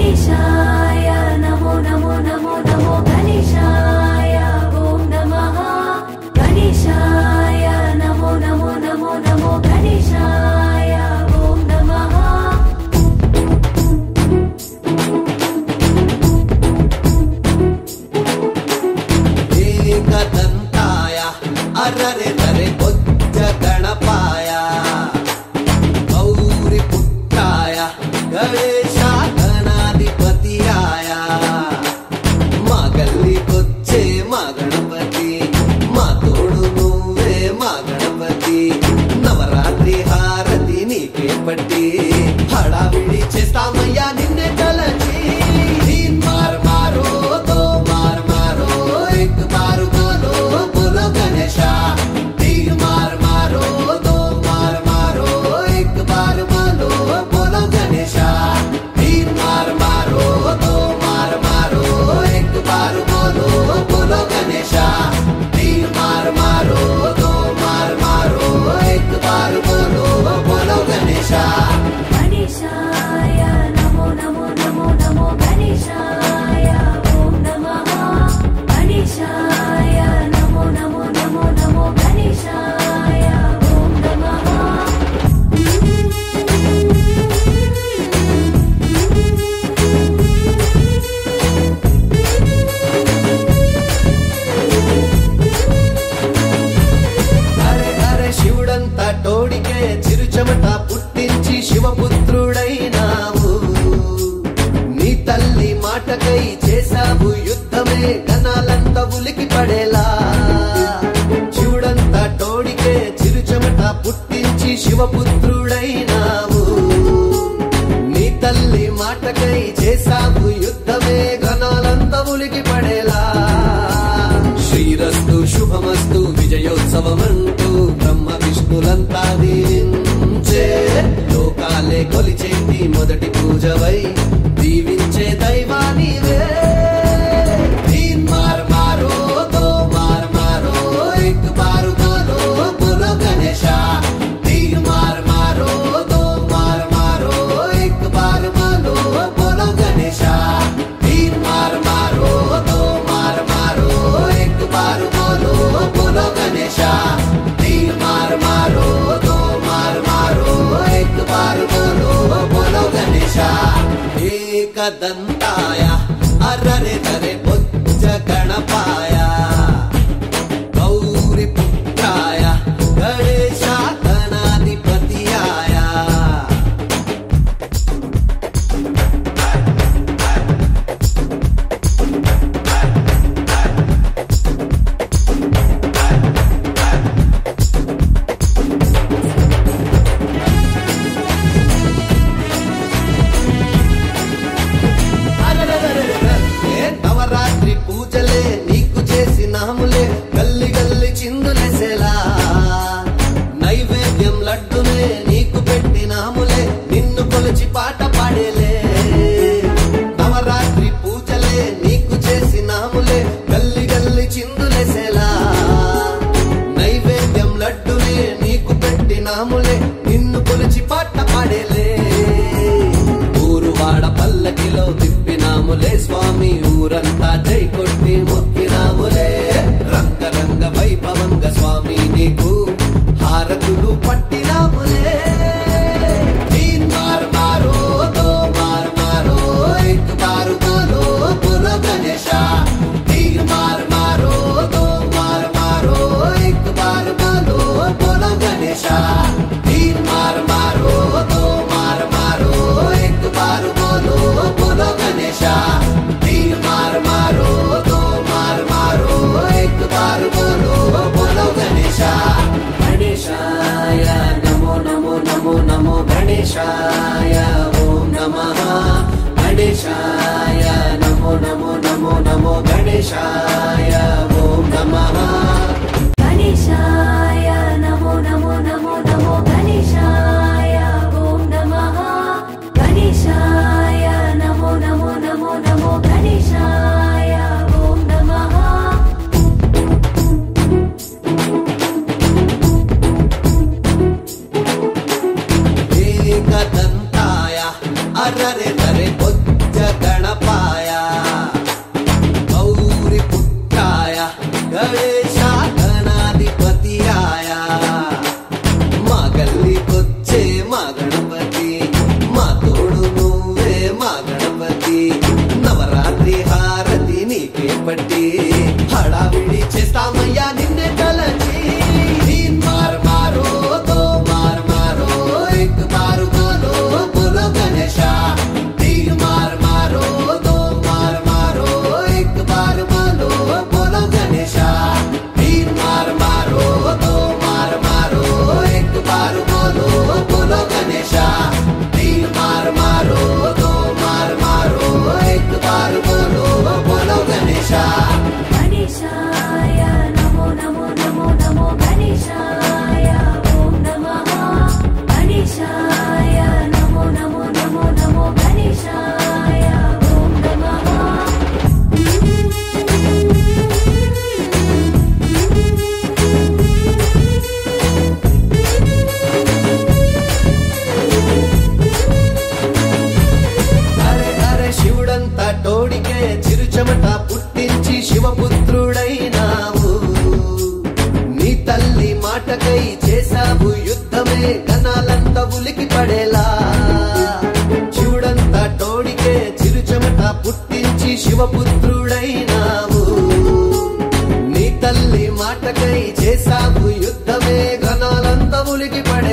गणेशाय नमो नमो नमो नमो गणेशाय ॐ नमः गणेशाय नमो नमो नमो नमो गणेशाय ॐ नमः ఏకదంతాయ అరరె రరె బొజ్జ గణపాయ గౌరి పుత్రాయ గణేశ గణాధిపతియాయ మా గల్లీకొచ్చే మా గణపతి మా తోడు నువ్వే మా గణపతి నవరాత్రి హారతి నీకే పట్టి హడావిడి చేస్తామయ్యా నిన్నే తలచి తీన్ మార్ మారో దో మార్ మారో ఎక్ బార్ బోలో బోలో గణేశ తీన్ మార్ మారో దో మార్ మారో ఎక్ బార్ బోలో బోలో గణేశ తీన్ మార్ మారో దో మార్ మారో ఎక్ బార్ బోలో బోలో గణేశ తీన్ మార్ మారో దో మార్ మారో ఎక్ బార్ బోలో బోలో గణేశ गणेशाय नमो नमो नमो नमो गणेशाय ॐ नमः गणेशाय नमो नमो नमो नमो गणेशाय ॐ नमः అరే అరే శివుడంతా టోడికే చిరుచమట పుట్టించి శివపుత్రుడైనావు నీ తల్లి మాటకై చేశావు యుద్ధమే గణాలంత ఉలికి పడేలా శివుడంతా టోడికే చిరుచమట పుట్టించి శివపుత్రుడైనావు నీ తల్లి మాటకై చేశావు యుద్ధమే గణాలంత ఉలికి పడేలా శ్రీరస్తు శుభమస్తు విజయోత్సవమంటూ బ్రహ్మ విష్ణులంతా దీవించే లోకాలే కొలిచేటి మొదటి పూజవై దీవించే దైవానివే తీన్ మార్ మారో దో మార్ మారో ఎక్ బారు బోలో బోలో గణేశ తీన్ మార్ మారో దో మార్ మారో ఎక్ బార్ బోలో బోలో గణేశ తీన్ మార్ మారో దో మార్ మారో ఎక్ బార్ బోలో బోలో గణేశ తీన్ మార్ మారో దో మార్ మారో ఎక్ బార్ బోలో బోలో గణేశ ఏకదంతాయ అర్రరే తరే బొజ్జ గణపాయ గౌరి పుత్రాయ గణేశ గణాధిపతియాయ అరెరెరెరెరె, నవరాత్రి పూజలే నీకు చేసినాములే గల్లి గల్లి చిందులేసేలా నైవేద్యం లడ్డునే నీకు పెట్టినాములే నిన్ను కొలిచి పాట పాడేలే నవరాత్రి పూజలే నీకు చేసినాములే గల్లి గల్లి చిందులేసేలా నైవేద్యం లడ్డునే నీకు పెట్టినాములే నిన్ను కొలిచి పాట పాడేలే ఊరువాడ పల్లకిలో తిప్పినాములే స్వామి ఊరంతా జై కొట్టి మొక్కినాములే రంగరంగ వైభవంగ స్వామి నీకు హారతులు పట్టినాములే తీన్ మార్ మారో దో మార్ మారో ఎక్ బారు బోలో బోలో గణేశ తీన్ మార్ మారో దో మార్ మారో ఎక్ బారు బోలో బోలో గణేశ తీన్ మార్ మారో దో మార్ మారో ఎక్ బారు బోలో బోలో గణేశ తీన్ మార్ మారో దో మార్ మారో ఎక్ బారు బోలో బోలో గణేశ గణేశాయ నమో నమో నమో నమో గణేశాయ ఓం నమః గణేశాయ నమో నమో నమో నమో గణేశాయ ఓం నమః गणेशाय नमो नमो नमो नमो गणेशाय ॐ नमः गणेशाय नमो नमो नमो नमो गणेशाय ॐ नमः ఏకదంతాయ అరరె రరె బొజ్జ చిరు చెమట పుట్టించి శివపుత్రుడైనావు నీ తల్లి మాటకై చేసావు యుద్ధమే ఘనాలంత ఉలికి పడే